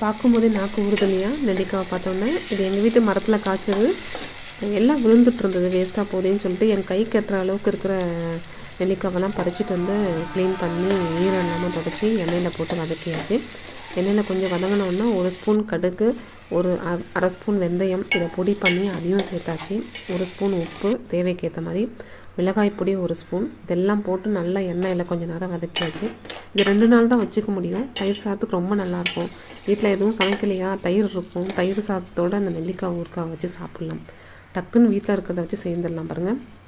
பார்க்கும்போதே நாக்கு ஊறுது இல்லையா நெல்லிக்காவை பார்த்தோன்னே இது எங்கள் வீட்டு மரத்தில் காய்ச்சது எல்லாம் விழுந்துட்டு இருந்தது வேஸ்ட்டாக போகுதுன்னு சொல்லிட்டு என் கை கட்டுற அளவுக்கு இருக்கிற நெல்லிக்காவெல்லாம் பறிச்சுட்டு வந்து க்ளீன் பண்ணி ஈரம் இல்லாமல் தொடச்சி எண்ணெயில் போட்டு வதக்கியாச்சு எண்ணெயில் கொஞ்சம் வதங்கினோன்னா ஒரு ஸ்பூன் கடுகு ஒரு அ- அரை ஸ்பூன் வெந்தயம் இதை பொடி பண்ணி அதையும் சேர்த்தாச்சு ஒரு ஸ்பூன் உப்பு தேவைக்கு ஏற்ற மாதிரி மிளகாய் பொடி ஒரு ஸ்பூன் இதெல்லாம் போட்டு நல்லா எண்ணெயில் கொஞ்சம் நேரம் வதக்கியாச்சு இது ரெண்டு நாள் தான் வச்சுக்க முடியும் தயிர் சாதத்துக்கு ரொம்ப நல்லாயிருக்கும் வீட்டில் எதுவும் சமைக்கலையா தயிர் இருக்கும் தயிர் சாதத்தோட அந்த நெல்லிக்காய் ஊறுக்காய் வச்சு சாப்பிட்லாம் டக்குன்னு வீட்டில் இருக்கிறத வச்சு சேர்ந்துடலாம் பாருங்கள்